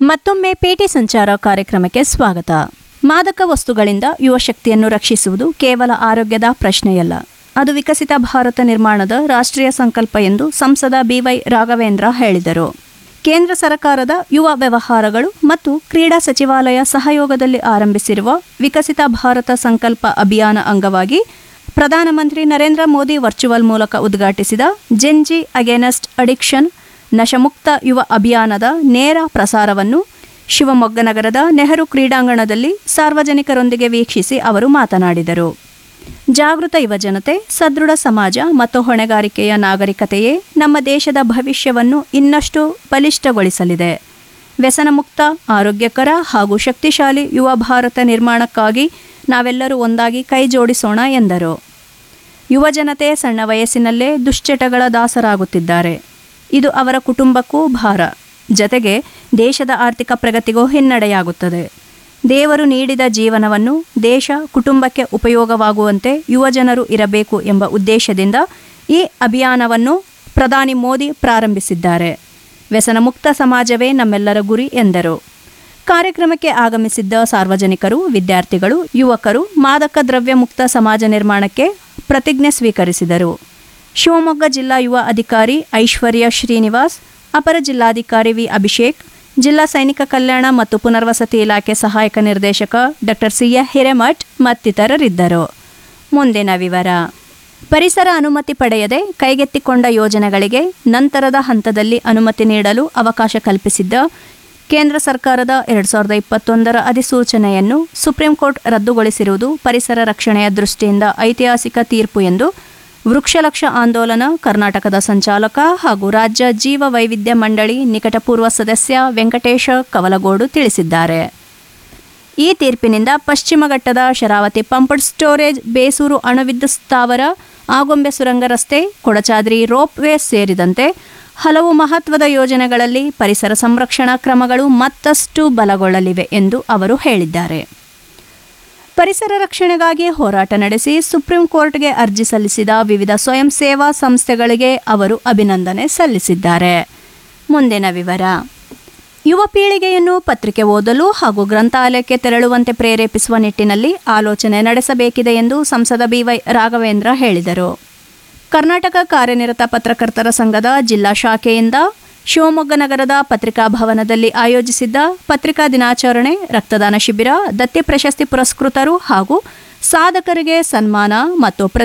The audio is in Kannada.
ಮತ್ತೊಮ್ಮೆ ಪೇಟೆ ಸಂಚಾರ ಕಾರ್ಯಕ್ರಮಕ್ಕೆ ಸ್ವಾಗತ ಮಾದಕ ವಸ್ತುಗಳಿಂದ ಯುವ ಶಕ್ತಿಯನ್ನು ರಕ್ಷಿಸುವುದು ಕೇವಲ ಆರೋಗ್ಯದ ಪ್ರಶ್ನೆಯಲ್ಲ ಅದು ವಿಕಸಿತ ಭಾರತ ನಿರ್ಮಾಣದ ರಾಷ್ಟ್ರೀಯ ಸಂಕಲ್ಪ ಎಂದು ಸಂಸದ ಬಿವೈ ರಾಘವೇಂದ್ರ ಹೇಳಿದರು ಕೇಂದ್ರ ಸರ್ಕಾರದ ಯುವ ವ್ಯವಹಾರಗಳು ಮತ್ತು ಕ್ರೀಡಾ ಸಚಿವಾಲಯ ಸಹಯೋಗದಲ್ಲಿ ಆರಂಭಿಸಿರುವ ವಿಕಸಿತ ಭಾರತ ಸಂಕಲ್ಪ ಅಭಿಯಾನ ಅಂಗವಾಗಿ ಪ್ರಧಾನಮಂತ್ರಿ ನರೇಂದ್ರ ಮೋದಿ ವರ್ಚುವಲ್ ಮೂಲಕ ಉದ್ಘಾಟಿಸಿದ ಜೆನ್ಜಿ ಅಗೇನೆಸ್ಟ್ ಅಡಿಕ್ಷನ್ ನಶಮುಕ್ತ ಯುವ ಅಭಿಯಾನದ ನೇರ ಪ್ರಸಾರವನ್ನು ಶಿವಮೊಗ್ಗ ನಗರದ ನೆಹರು ಕ್ರೀಡಾಂಗಣದಲ್ಲಿ ಸಾರ್ವಜನಿಕರೊಂದಿಗೆ ವೀಕ್ಷಿಸಿ ಅವರು ಮಾತನಾಡಿದರು ಜಾಗೃತ ಯುವಜನತೆ ಸದೃಢ ಸಮಾಜ ಮತ್ತು ಹೊಣೆಗಾರಿಕೆಯ ನಾಗರಿಕತೆಯೇ ನಮ್ಮ ದೇಶದ ಭವಿಷ್ಯವನ್ನು ಇನ್ನಷ್ಟು ಬಲಿಷ್ಠಗೊಳಿಸಲಿದೆ ವ್ಯಸನಮುಕ್ತ ಆರೋಗ್ಯಕರ ಹಾಗೂ ಶಕ್ತಿಶಾಲಿ ಯುವ ಭಾರತ ನಿರ್ಮಾಣಕ್ಕಾಗಿ ನಾವೆಲ್ಲರೂ ಒಂದಾಗಿ ಕೈ ಜೋಡಿಸೋಣ ಎಂದರು ಯುವಜನತೆ ಸಣ್ಣ ವಯಸ್ಸಿನಲ್ಲೇ ದುಶ್ಚಟಗಳ ದಾಸರಾಗುತ್ತಿದ್ದಾರೆ ಇದು ಅವರ ಕುಟುಂಬಕ್ಕೂ ಭಾರ ಜತೆಗೆ ದೇಶದ ಆರ್ಥಿಕ ಪ್ರಗತಿಗೂ ಹಿನ್ನಡೆಯಾಗುತ್ತದೆ ದೇವರು ನೀಡಿದ ಜೀವನವನ್ನು ದೇಶ ಕುಟುಂಬಕ್ಕೆ ಉಪಯೋಗವಾಗುವಂತೆ ಯುವಜನರು ಇರಬೇಕು ಎಂಬ ಉದ್ದೇಶದಿಂದ ಈ ಅಭಿಯಾನವನ್ನು ಪ್ರಧಾನಿ ಮೋದಿ ಪ್ರಾರಂಭಿಸಿದ್ದಾರೆ ವ್ಯಸನಮುಕ್ತ ಸಮಾಜವೇ ನಮ್ಮೆಲ್ಲರ ಗುರಿ ಎಂದರು ಕಾರ್ಯಕ್ರಮಕ್ಕೆ ಆಗಮಿಸಿದ್ದ ಸಾರ್ವಜನಿಕರು ವಿದ್ಯಾರ್ಥಿಗಳು ಯುವಕರು ಮಾದಕ ದ್ರವ್ಯ ಮುಕ್ತ ಸಮಾಜ ನಿರ್ಮಾಣಕ್ಕೆ ಪ್ರತಿಜ್ಞೆ ಸ್ವೀಕರಿಸಿದರು ಶಿವಮೊಗ್ಗ ಜಿಲ್ಲಾ ಯುವ ಅಧಿಕಾರಿ ಐಶ್ವರ್ಯ ಶ್ರೀನಿವಾಸ್ ಅಪರ ಜಿಲ್ಲಾಧಿಕಾರಿ ವಿ ಅಭಿಷೇಕ್ ಜಿಲ್ಲಾ ಸೈನಿಕ ಕಲ್ಯಾಣ ಮತ್ತು ಪುನರ್ವಸತಿ ಇಲಾಖೆ ಸಹಾಯಕ ನಿರ್ದೇಶಕ ಡಾಕ್ಟರ್ ಸಿಯ ಹಿರೇಮಠ್ ಮತ್ತಿತರರಿದ್ದರು ಮುಂದಿನ ವಿವರ ಪರಿಸರ ಅನುಮತಿ ಪಡೆಯದೆ ಕೈಗೆತ್ತಿಕೊಂಡ ಯೋಜನೆಗಳಿಗೆ ನಂತರದ ಹಂತದಲ್ಲಿ ಅನುಮತಿ ನೀಡಲು ಅವಕಾಶ ಕಲ್ಪಿಸಿದ್ದ ಕೇಂದ್ರ ಸರ್ಕಾರದ ಎರಡು ಸಾವಿರದ ಇಪ್ಪತ್ತೊಂದರ ಅಧಿಸೂಚನೆಯನ್ನು ಸುಪ್ರೀಂ ಕೋರ್ಟ್ ರದ್ದುಗೊಳಿಸಿರುವುದು ಪರಿಸರ ರಕ್ಷಣೆಯ ದೃಷ್ಟಿಯಿಂದ ಐತಿಹಾಸಿಕ ತೀರ್ಪು ಎಂದು ವೃಕ್ಷಲಕ್ಷ ಆಂದೋಲನ ಕರ್ನಾಟಕದ ಸಂಚಾಲಕ ಹಾಗೂ ರಾಜ್ಯ ಜೀವ ವೈವಿಧ್ಯ ಮಂಡಳಿ ನಿಕಟಪೂರ್ವ ಸದಸ್ಯ ವೆಂಕಟೇಶ ಕವಲಗೋಡು ತಿಳಿಸಿದ್ದಾರೆ ಈ ತೀರ್ಪಿನಿಂದ ಪಶ್ಚಿಮ ಘಟ್ಟದ ಶರಾವತಿ ಪಂಪ್ಡ್ ಸ್ಟೋರೇಜ್ ಬೇಸೂರು ಅಣುವಿದ್ಯುತ್ ಸ್ಥಾವರ ಆಗೊಂಬೆ ಸುರಂಗ ರಸ್ತೆ ಕೊಡಚಾದ್ರಿ ರೋಪ್ ವೇ ಸೇರಿದಂತೆ ಹಲವು ಮಹತ್ವದ ಯೋಜನೆಗಳಲ್ಲಿ ಪರಿಸರ ಸಂರಕ್ಷಣಾ ಕ್ರಮಗಳು ಮತ್ತಷ್ಟು ಬಲಗೊಳ್ಳಲಿವೆ ಎಂದು ಅವರು ಹೇಳಿದ್ದಾರೆ ಪರಿಸರ ರಕ್ಷಣೆಗಾಗಿ ಹೋರಾಟ ನಡೆಸಿ ಸುಪ್ರೀಂ ಕೋರ್ಟ್ಗೆ ಅರ್ಜಿ ಸಲ್ಲಿಸಿದ ವಿವಿಧ ಸ್ವಯಂ ಸೇವಾ ಸಂಸ್ಥೆಗಳಿಗೆ ಅವರು ಅಭಿನಂದನೆ ಸಲ್ಲಿಸಿದ್ದಾರೆ ಮುಂದಿನ ವಿವರ ಯುವ ಪೀಳಿಗೆಯನ್ನು ಪತ್ರಿಕೆ ಓದಲು ಹಾಗೂ ಗ್ರಂಥಾಲಯಕ್ಕೆ ತೆರಳುವಂತೆ ಪ್ರೇರೇಪಿಸುವ ನಿಟ್ಟಿನಲ್ಲಿ ಆಲೋಚನೆ ನಡೆಸಬೇಕಿದೆ ಎಂದು ಸಂಸದ ಬಿವೈ ರಾಘವೇಂದ್ರ ಹೇಳಿದರು ಕರ್ನಾಟಕ ಕಾರ್ಯನಿರತ ಪತ್ರಕರ್ತರ ಸಂಘದ ಜಿಲ್ಲಾ ಶಾಖೆಯಿಂದ ಶಿವಮೊಗ್ಗ ನಗರದ ಪತ್ರಿಕಾ ಭವನದಲ್ಲಿ ಆಯೋಜಿಸಿದ್ದ ಪತ್ರಿಕಾ ದಿನಾಚರಣೆ ರಕ್ತದಾನ ಶಿಬಿರ ದತ್ತಿ ಪ್ರಶಸ್ತಿ ಪುರಸ್ಕೃತರು ಹಾಗೂ ಸಾಧಕರಿಗೆ ಸನ್ಮಾನ ಮತ್ತು